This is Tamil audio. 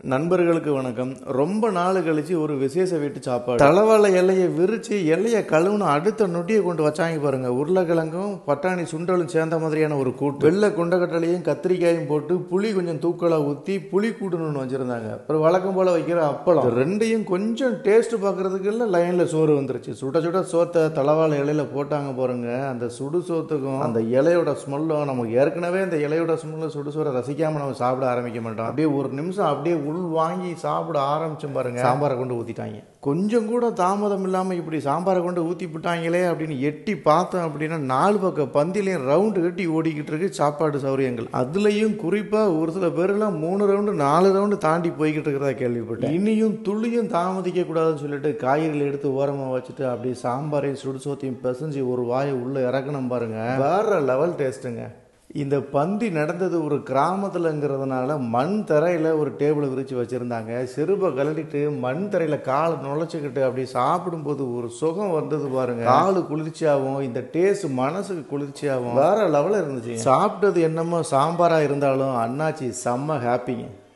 நண்பர்களுக்கு வணக்கம் ரொம்ப நாள் கழிச்சு ஒரு விசேஷ வீட்டு சாப்பாடு தலவாழை இலையை விரிச்சு இலையை கழுவுன அடுத்த நொட்டியை கொண்டு வச்சாங்க பாருங்க உருளைக்கிழங்கும் பட்டாணி சுண்டலும் சேர்ந்த மாதிரியான ஒரு கூட்டு வெள்ளை கொண்டக்கட்டலையும் கத்திரிக்காயும் போட்டு புளி கொஞ்சம் தூக்கலா ஊற்றி புளி கூட்டுன்னு வச்சிருந்தாங்க அப்புறம் வழக்கம் போல வைக்கிற அப்பளம் இது ரெண்டையும் கொஞ்சம் டேஸ்ட் பார்க்கறதுக்கு இல்லை லைன்ல சோறு வந்துருச்சு சுட சுட சோத்தை தலவாழை இலையில போட்டாங்க பாருங்க அந்த சுடு சோத்துக்கும் அந்த இலையோட ஸ்மெல்லும் நமக்கு ஏற்கனவே இந்த இலையோட ஸ்மெல்ல சுடு சோறை ரசிக்காம நம்ம சாப்பிட ஆரம்பிக்க மாட்டோம் அப்படியே ஒரு நிமிஷம் அப்படியே உள் வாங்கி சாப்பிட ஆரம்பிச்சோம் பாருங்க சாம்பாரை கொண்டு ஊத்திட்டாங்க கொஞ்சம் கூட தாமதம் இல்லாம இப்படி சாம்பாரை கொண்டு ஊத்தி விட்டாங்களே அப்படின்னு எட்டி பார்த்தோம் அப்படின்னா நாலு பக்கம் பந்திலையும் ரவுண்டு கட்டி ஓடிக்கிட்டு இருக்கு சாப்பாடு சௌரியங்கள் அதுலயும் குறிப்பா ஒரு சில பேரெல்லாம் மூணு ரவுண்டு நாலு ரவுண்டு தாண்டி போய்கிட்டு இருக்கிறதா கேள்விப்பட்டேன் இனியும் துளியும் தாமதிக்க கூடாதுன்னு சொல்லிட்டு காய்கறிகள் எடுத்து ஓரமா வச்சுட்டு அப்படியே சாம்பாரையும் சுடு சோத்தையும் பிசைஞ்சு ஒரு வாயை உள்ள இறக்கணும் பாருங்க வேற லெவல் டேஸ்ட்டுங்க இந்த பந்தி நடந்தது ஒரு கிராமத்துலங்கிறதுனால மண் தரையில் ஒரு டேபிளை விரித்து வச்சுருந்தாங்க செருப்பை கழட்டிட்டு மண் தரையில் காலை நுழைச்சிக்கிட்டு அப்படி சாப்பிடும்போது ஒரு சுகம் வந்தது பாருங்க காலு குளிர்ச்சியாகவும் இந்த டேஸ்ட் மனசுக்கு குளிர்ச்சியாகவும் வேற லெவலில் இருந்துச்சு சாப்பிட்டது என்னமோ சாம்பாராக இருந்தாலும் அண்ணாச்சி செம்ம ஹாப்பிங்க